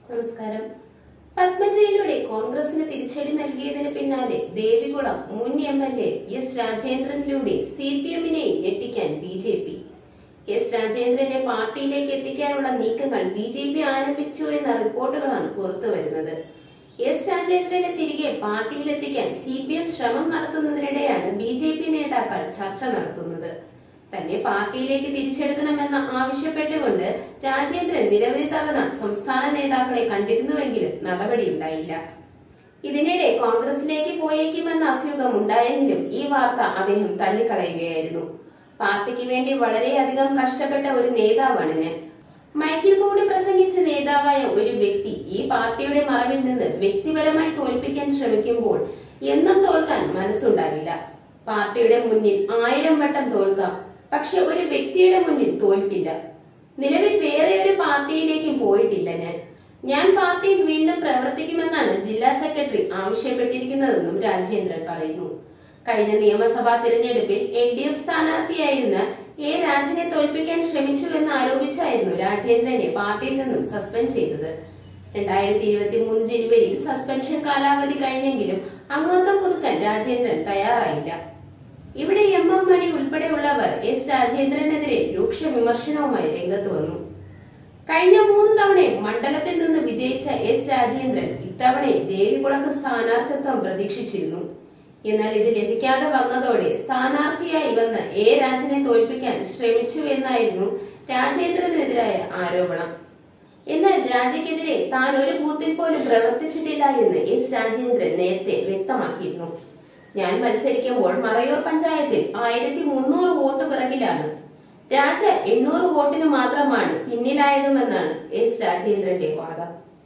നമസ്കാരം പത്മജയിലൂടെ കോൺഗ്രസിന് തിരിച്ചടി നൽകിയതിന് പിന്നാലെ ദേവികുളം മുൻ എം എൽ എ എസ് രാജേന്ദ്രനിലൂടെ സി പി എമ്മിനെ ഞെട്ടിക്കാൻ ബി ജെ പി എസ് രാജേന്ദ്രനെ പാർട്ടിയിലേക്ക് എത്തിക്കാനുള്ള നീക്കങ്ങൾ ബി ജെ പി ആരംഭിച്ചു എന്ന റിപ്പോർട്ടുകളാണ് പുറത്തുവരുന്നത് എസ് രാജേന്ദ്രനെ തിരികെ പാർട്ടിയിലെത്തിക്കാൻ സി പി എം ശ്രമം നടത്തുന്നതിനിടെയാണ് ബി ജെ പി നേതാക്കൾ ചർച്ച നടത്തുന്നത് തന്നെ പാർട്ടിയിലേക്ക് തിരിച്ചെടുക്കണമെന്ന് ആവശ്യപ്പെട്ടുകൊണ്ട് രാജേന്ദ്രൻ നിരവധി തവണ സംസ്ഥാന നേതാക്കളെ കണ്ടിരുന്നുവെങ്കിലും നടപടിയുണ്ടായില്ല ഇതിനിടെ കോൺഗ്രസിലേക്ക് പോയേക്കുമെന്ന അഭ്യൂഹം ഉണ്ടായെങ്കിലും ഈ വാർത്ത അദ്ദേഹം തള്ളിക്കളയുകയായിരുന്നു പാർട്ടിക്ക് വേണ്ടി വളരെയധികം കഷ്ടപ്പെട്ട ഒരു നേതാവാണ് ഞാൻ മൈക്കിൽ കൂടി പ്രസംഗിച്ച നേതാവായ ഒരു വ്യക്തി ഈ പാർട്ടിയുടെ മറവിൽ നിന്ന് വ്യക്തിപരമായി തോൽപ്പിക്കാൻ ശ്രമിക്കുമ്പോൾ എന്നും തോൽക്കാൻ മനസ്സുണ്ടാകില്ല പാർട്ടിയുടെ മുന്നിൽ ആയിരം വട്ടം തോൽക്കാം പക്ഷെ ഒരു വ്യക്തിയുടെ മുന്നിൽ തോൽക്കില്ല നിലവിൽ വേറെ ഒരു പാർട്ടിയിലേക്കും പോയിട്ടില്ല ഞാൻ ഞാൻ പാർട്ടിയിൽ വീണ്ടും പ്രവർത്തിക്കുമെന്നാണ് ജില്ലാ സെക്രട്ടറി ആവശ്യപ്പെട്ടിരിക്കുന്നതെന്നും രാജേന്ദ്രൻ പറയുന്നു കഴിഞ്ഞ നിയമസഭാ തിരഞ്ഞെടുപ്പിൽ എൽ ഡി എഫ് സ്ഥാനാർത്ഥിയായിരുന്ന എ രാജനെ തോൽപ്പിക്കാൻ ശ്രമിച്ചുവെന്ന് ആരോപിച്ചായിരുന്നു രാജേന്ദ്രനെ പാർട്ടിയിൽ നിന്നും സസ്പെൻഡ് ചെയ്തത് രണ്ടായിരത്തി ഇരുപത്തി മൂന്ന് ജനുവരിയിൽ സസ്പെൻഷൻ കാലാവധി കഴിഞ്ഞെങ്കിലും അംഗത്വം പുതുക്കാൻ രാജേന്ദ്രൻ തയ്യാറായില്ല ഇവിടെ എം എം മണി ഉൾപ്പെടെയുള്ളവർ എസ് രാജേന്ദ്രനെതിരെ രൂക്ഷ വിമർശനവുമായി രംഗത്ത് വന്നു കഴിഞ്ഞ മൂന്ന് തവണയും മണ്ഡലത്തിൽ നിന്ന് വിജയിച്ച എസ് രാജേന്ദ്രൻ ഇത്തവണയും ദേവികുളത്ത് സ്ഥാനാർത്ഥിത്വം പ്രതീക്ഷിച്ചിരുന്നു എന്നാൽ ഇത് ലഭിക്കാതെ വന്നതോടെ സ്ഥാനാർത്ഥിയായി വന്ന എ രാജനെ തോൽപ്പിക്കാൻ ശ്രമിച്ചു എന്നായിരുന്നു രാജേന്ദ്രനെതിരായ ആരോപണം എന്നാൽ രാജയ്ക്കെതിരെ താൻ ഒരു ബൂത്തിൽ പോലും പ്രവർത്തിച്ചിട്ടില്ല എന്ന് എസ് രാജേന്ദ്രൻ നേരത്തെ വ്യക്തമാക്കിയിരുന്നു ഞാൻ മത്സരിക്കുമ്പോൾ മറയൂർ പഞ്ചായത്തിൽ ആയിരത്തി മുന്നൂറ് വോട്ട് പിറകിലാണ് രാജ എണ്ണൂറ് വോട്ടിന് മാത്രമാണ് പിന്നിലായതുമെന്നാണ് എസ് രാജേന്ദ്രന്റെ വാദം